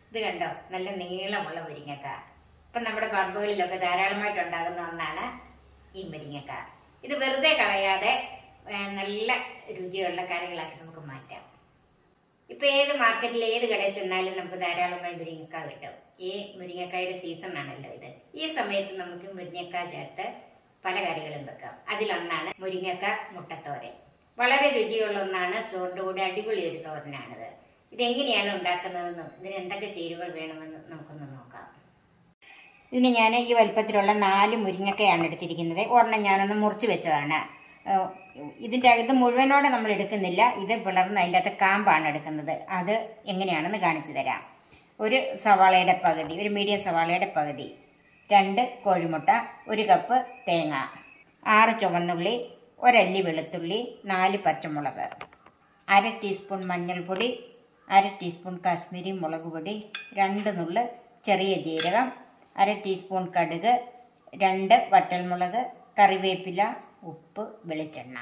ഇത് കണ്ടോ നല്ല നീളമുള്ള മുരിങ്ങക്ക ഇപ്പം നമ്മുടെ പറമ്പുകളിലൊക്കെ ധാരാളമായിട്ട് ഉണ്ടാകുന്ന ഒന്നാണ് ഈ മുരിങ്ങക്ക ഇത് വെറുതെ കളയാതെ ഏ, നല്ല രുചിയുള്ള കറികളാക്കി നമുക്ക് മാറ്റാം ഇപ്പൊ ഏത് മാർക്കറ്റിൽ ഏത് കടയിൽ ചെന്നാലും നമുക്ക് ധാരാളമായി മുരിങ്ങക്ക കിട്ടും ഈ മുരിങ്ങക്കായുടെ സീസൺ ആണല്ലോ ഇത് ഈ സമയത്ത് നമുക്ക് മുരിങ്ങക്ക ചേർത്ത് പല കറികളും വെക്കാം അതിലൊന്നാണ് മുരിങ്ങക്ക മുട്ടത്തോരൻ വളരെ രുചിയുള്ള ഒന്നാണ് ചോറിൻ്റെ കൂടെ അടിപൊളി ഒരു തോരനാണിത് ഇതെങ്ങനെയാണ് ഉണ്ടാക്കുന്നതെന്നും ഇതിന് എന്തൊക്കെ ചേരുവകൾ വേണമെന്ന് നമുക്കൊന്ന് നോക്കാം ഇതിന് ഞാൻ ഈ വലുപ്പത്തിലുള്ള നാല് മുരിങ്ങക്കയാണ് എടുത്തിരിക്കുന്നത് ഒരെണ്ണം ഞാനൊന്ന് മുറിച്ച് വെച്ചതാണ് ഏഹ് ഇതിൻ്റെ ഇത് മുഴുവനോടെ നമ്മൾ എടുക്കുന്നില്ല ഇത് പിളർന്ന് അതിൻ്റെ അകത്ത് കാമ്പാണ് എടുക്കുന്നത് അത് എങ്ങനെയാണെന്ന് കാണിച്ചു തരാം ഒരു സവാളയുടെ പകുതി ഒരു മീഡിയം സവാളയുടെ പകുതി രണ്ട് കോഴിമുട്ട ഒരു കപ്പ് തേങ്ങ ആറ് ചുവന്നുള്ളി ഒരല്ലി വെളുത്തുള്ളി നാല് പച്ചമുളക് അര ടീസ്പൂൺ മഞ്ഞൾപ്പൊടി അര ടീസ്പൂൺ കാശ്മീരി മുളക് പൊടി രണ്ട് നുള്ള് ചെറിയ ജീരകം അര ടീസ്പൂൺ കടുക് രണ്ട് വറ്റൽമുളക് കറിവേപ്പില ഉപ്പ് വെളിച്ചെണ്ണ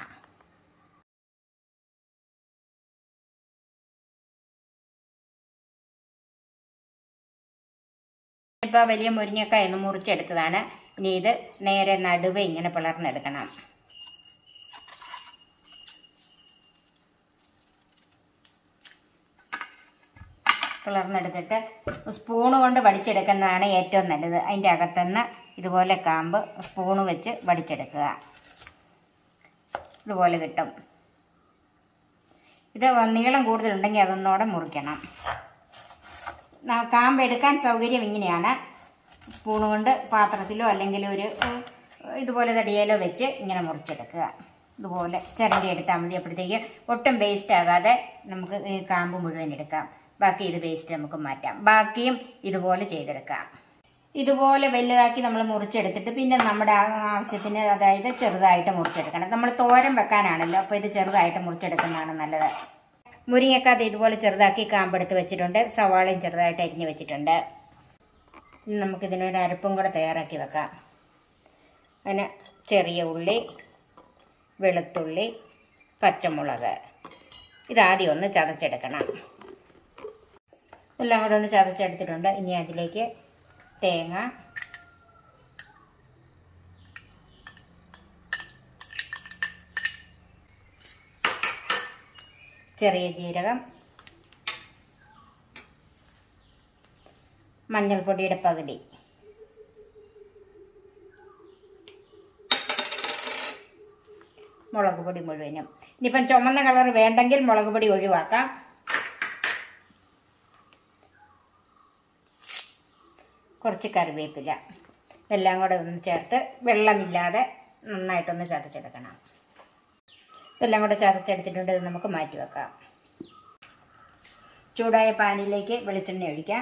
ഇപ്പോൾ വലിയ മുരിങ്ങക്കായ ഒന്ന് മുറിച്ചെടുത്തതാണ് ഇനി ഇത് നേരെ നടുവെ ഇങ്ങനെ പിളർന്നെടുക്കണം പിളർന്നെടുത്തിട്ട് സ്പൂണ് കൊണ്ട് വടിച്ചെടുക്കുന്നതാണ് ഏറ്റവും നല്ലത് അതിൻ്റെ അകത്തുനിന്ന് ഇതുപോലെ കാമ്പ് സ്പൂണ് വെച്ച് വടിച്ചെടുക്കുക ഇതുപോലെ കിട്ടും ഇത് നീളം കൂടുതലുണ്ടെങ്കിൽ അതൊന്നുകൂടെ മുറിക്കണം ന- കാമ്പ് എടുക്കാൻ സൗകര്യം ഇങ്ങനെയാണ് സ്പൂണ് കൊണ്ട് പാത്രത്തിലോ അല്ലെങ്കിൽ ഒരു ഉം, ഇതുപോലെ തടിയേലോ വെച്ച് ഇങ്ങനെ മുറിച്ചെടുക്കുക ഇതുപോലെ ചിരണ്ടി എടുത്താൽ മതി അപ്പോഴത്തേക്ക് ഒട്ടും വേസ്റ്റ് ആകാതെ നമുക്ക് ഈ കാമ്പ് മുഴുവൻ എടുക്കാം ബാക്കി ഇത് വേസ്റ്റ് നമുക്ക് മാറ്റാം ബാക്കിയും ഇതുപോലെ ചെയ്തെടുക്കാം ഇതുപോലെ വലുതാക്കി നമ്മൾ മുറിച്ചെടുത്തിട്ട് പിന്നെ നമ്മുടെ ആ- ആവശ്യത്തിന് അതായത് ചെറുതായിട്ട് മുറിച്ചെടുക്കണം നമ്മൾ തോരൻ വെക്കാനാണല്ലോ അപ്പോൾ ഇത് ചെറുതായിട്ട് മുറിച്ചെടുക്കുന്നതാണ് നല്ലത് മുരിങ്ങക്കാത്ത ഇതുപോലെ ചെറുതാക്കി കാമ്പെടുത്ത് വെച്ചിട്ടുണ്ട് സവാളയും ചെറുതായിട്ട് അരിഞ്ഞ് വെച്ചിട്ടുണ്ട് ഇനി നമുക്കിതിനൊരു അരപ്പും കൂടെ തയ്യാറാക്കി വെക്കാം അതിന് ചെറിയ ഉള്ളി വെളുത്തുള്ളി പച്ചമുളക് ഇതാദ്യം ഒന്ന് ചതച്ചെടുക്കണം എല്ലാം കൂടെ ഒന്ന് ചതച്ചെടുത്തിട്ടുണ്ട് ഇനി അതിലേക്ക് തേങ്ങ ചെറിയ ജീരകം മഞ്ഞൾപ്പൊടിയുടെ പകുതി മുളക് പൊടി മുഴുവനും ഇനിയിപ്പം ചുമന്ന കളർ വേണ്ടെങ്കിൽ മുളക് പൊടി ഒഴിവാക്കാം കുറച്ച് കറിവേപ്പില ഇതെല്ലാം കൂടെ ഒന്ന് ചേർത്ത് വെള്ളമില്ലാതെ നന്നായിട്ടൊന്ന് ചതച്ചെടുക്കണം ഇതെല്ലാം കൂടെ ചതച്ചെടുത്തിട്ടുണ്ട് ഇത് നമുക്ക് മാറ്റി വെക്കാം ചൂടായ പാനിലേക്ക് വെളിച്ചെണ്ണ ഒഴിക്കാം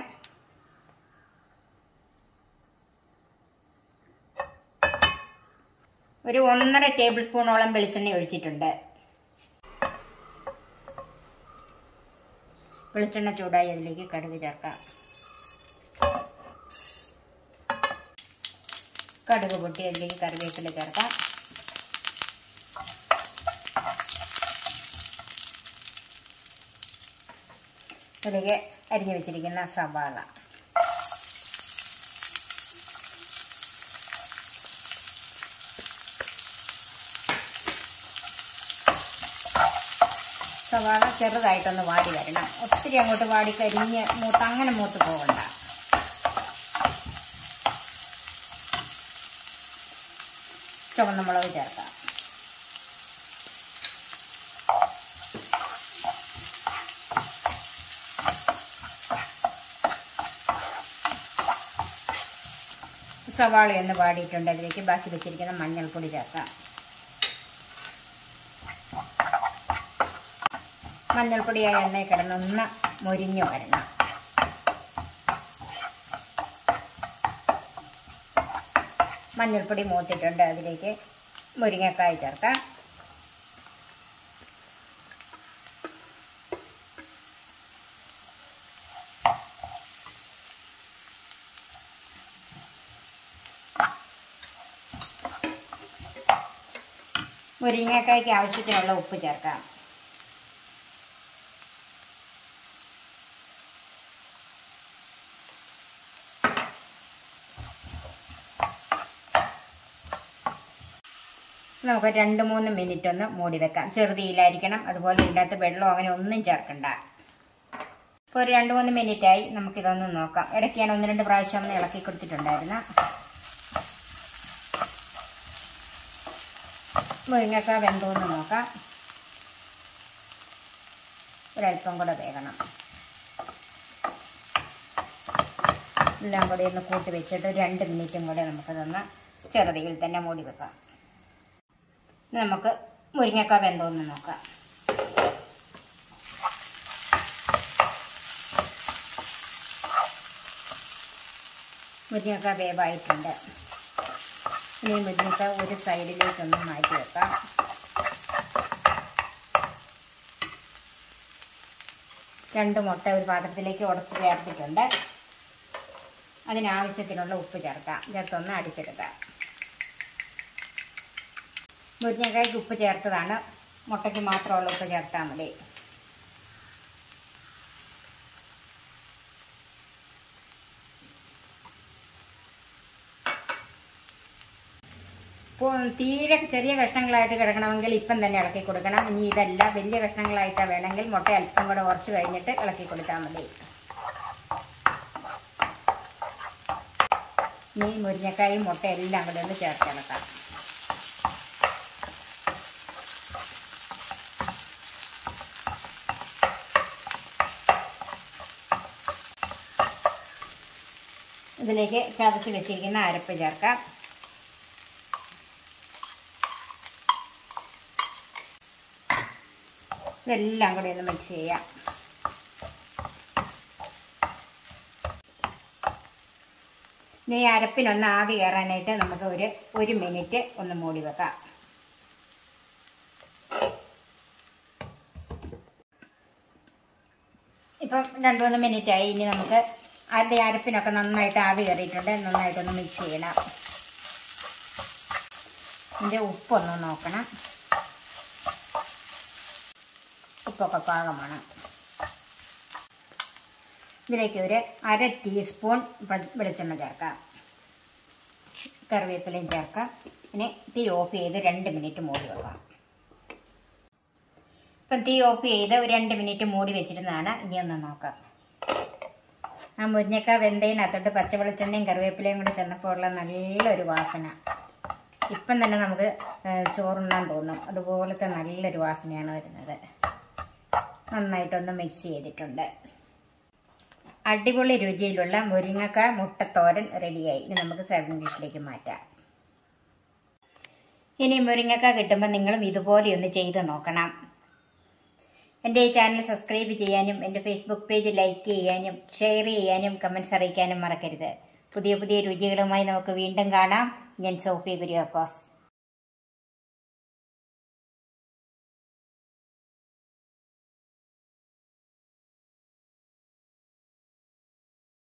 ഒരു ഒന്നര ടേബിൾ സ്പൂണോളം വെളിച്ചെണ്ണ ഒഴിച്ചിട്ടുണ്ട് വെളിച്ചെണ്ണ ചൂടായി അതിലേക്ക് കടുക് ചേർക്കാം കടുക് പൊട്ടി അതിലേക്ക് കറിവേപ്പില ചേർക്കാം അതിലേക്ക് അരിഞ്ഞു വെച്ചിരിക്കുന്ന സവാള സവാള ചെറുതായിട്ടൊന്ന് വാടി വരണം ഒത്തിരി അങ്ങോട്ട് വാടി കരിഞ്ഞ് മൂത്ത് അങ്ങനെ മൂത്ത് പോകണ്ട ചുവന്ന മുളക് ചേർക്കാം സവാളയൊന്ന് വാടിയിട്ടുണ്ട് അതിലേക്ക് ബാക്കി വെച്ചിരിക്കുന്ന മഞ്ഞൾപ്പൊടി ചേർക്കാം മഞ്ഞൾപ്പൊടിയായ എണ്ണയിൽ കിടന്നൊന്ന് മുരിഞ്ഞു വരണം മഞ്ഞൾപ്പൊടി മൂത്തിട്ടുണ്ട് അതിലേക്ക് മുരിങ്ങക്കായ ചേർക്കാം മുരിങ്ങക്കായ്ക്ക് ആവശ്യത്തിനുള്ള ഉപ്പ് ചേർക്കാം നമുക്ക് രണ്ട് മൂന്ന് മിനിറ്റ് ഒന്ന് മൂടി വെക്കാം ചെറുതീയിലായിരിക്കണം അതുപോലെ ഇതിനകത്ത് വെള്ളം അങ്ങനെ ഒന്നും ചേർക്കണ്ട ഇപ്പോൾ ഒരു രണ്ട് മൂന്ന് മിനിറ്റ് ആയി നമുക്കിതൊന്ന് നോക്കാം ഇടയ്ക്ക് ഞാൻ ഒന്ന് രണ്ട് പ്രാവശ്യം ഒന്ന് ഇളക്കി കൊടുത്തിട്ടുണ്ടായിരുന്നു മുരിങ്ങക്ക വെന്തോന്ന് നോക്കാം ഒരല്പം കൂടെ വേകണം എല്ലാം കൂടി ഒന്ന് കൂട്ടി വെച്ചിട്ട് രണ്ട് മിനിറ്റും കൂടെ നമുക്കതൊന്ന് ചെറുതയിൽ തന്നെ മൂടി വെക്കാം ഇനി നമുക്ക് മുരിങ്ങക്ക വെന്തോന്ന് നോക്കാം മുരിങ്ങക്ക വേവായിട്ടുണ്ട് ഇനി മുരിങ്ങക്ക ഒരു സൈഡിലേക്കൊന്ന് മാറ്റി വെക്കാം രണ്ട് മുട്ട ഒരു പാത്രത്തിലേക്ക് ഉടച്ച് ചേർത്തിട്ടുണ്ട് അതിനാവശ്യത്തിനുള്ള ഉപ്പ് ചേർക്കാം ചേർത്തൊന്ന് അടിച്ചെടുക്കാം മുരിങ്ങക്കായ്ക്ക് ഉപ്പ് ചേർത്തതാണ് മുട്ടയ്ക്ക് മാത്രമുള്ള ഉപ്പ് ചേർത്താൽ മതി ഇപ്പോൾ തീരെ ചെറിയ കഷ്ണങ്ങളായിട്ട് കിടക്കണമെങ്കിൽ ഇപ്പം തന്നെ ഇളക്കി കൊടുക്കണം ഇനി ഇതല്ല വലിയ കഷ്ണങ്ങളായിട്ട് വേണമെങ്കിൽ മുട്ട അല്പം കൂടെ ഉറച്ച് കഴിഞ്ഞിട്ട് ഇളക്കി കൊടുത്താൽ മതി ഇനി മുരിങ്ങക്കായും മുട്ട എല്ലാം കൂടെ ഒന്ന് ചേർത്തിളക്കാം ഇതിലേക്ക് ചതച്ച് വെച്ചിരിക്കുന്ന അരപ്പ് ചേർക്കാം ഇതെല്ലാം കൂടി ഒന്ന് മിക്സ് ചെയ്യാം ഇനി ഈ അരപ്പിനൊന്ന് ആവി കയറാനായിട്ട് നമുക്ക് ഒരു ഒരു മിനിറ്റ് ഒന്ന് മൂടി വെക്കാം ഇപ്പം രണ്ട് മൂന്ന് മിനിറ്റ് ആയി ഇനി നമുക്ക് അതിൻ്റെ അരപ്പിനൊക്കെ നന്നായിട്ട് ആവി കയറിയിട്ടുണ്ട് നന്നായിട്ടൊന്ന് മിക്സ് ചെയ്യണം ഇതിൻ്റെ ഉപ്പൊന്ന് നോക്കണം ഉപ്പൊക്കെ പാകമാണ് ഇതിലേക്ക് ഒരു അര ടീസ്പൂൺ വെളിച്ചെണ്ണ ചേർക്കാം കറിവേപ്പിലയും ചേർക്കാം ഇനി തീ ഓഫ് ചെയ്ത് രണ്ട് മിനിറ്റ് മൂടി വെക്കാം ഇപ്പം തീ ഓഫ് ചെയ്ത് ഒരു രണ്ട് മിനിറ്റ് മൂടി വെച്ചിരുന്നതാണ് ഇനി ഒന്ന് നോക്കാം ആ മുരിങ്ങക്ക വെന്തയിനകത്തോട്ട് പച്ച വെളിച്ചെണ്ണയും കറിവേപ്പിലയും കൂടെ ചെന്നപ്പോഴുള്ള നല്ലൊരു വാസന ഇപ്പം തന്നെ നമുക്ക് ചോറുണ്ണാൻ തോന്നും അതുപോലത്തെ നല്ലൊരു വാസനയാണ് വരുന്നത് നന്നായിട്ടൊന്ന് മിക്സ് ചെയ്തിട്ടുണ്ട് അടിപൊളി രുചിയിലുള്ള മുരിങ്ങക്ക മുട്ടത്തോരൻ റെഡിയായി ഇനി നമുക്ക് സെർവിങ് ഡിഷിലേക്ക് മാറ്റാം ഇനി മുരിങ്ങക്ക കിട്ടുമ്പോൾ നിങ്ങളും ഇതുപോലെ ഒന്ന് ചെയ്ത് നോക്കണം എൻ്റെ ഈ ചാനൽ സബ്സ്ക്രൈബ് ചെയ്യാനും എൻ്റെ ഫേസ്ബുക്ക് പേജ് ലൈക്ക് ചെയ്യാനും ഷെയർ ചെയ്യാനും കമൻസ് അറിയിക്കാനും മറക്കരുത് പുതിയ പുതിയ രുചികളുമായി നമുക്ക് വീണ്ടും കാണാം ഞാൻ സോഫി കുര്യാക്കോസ്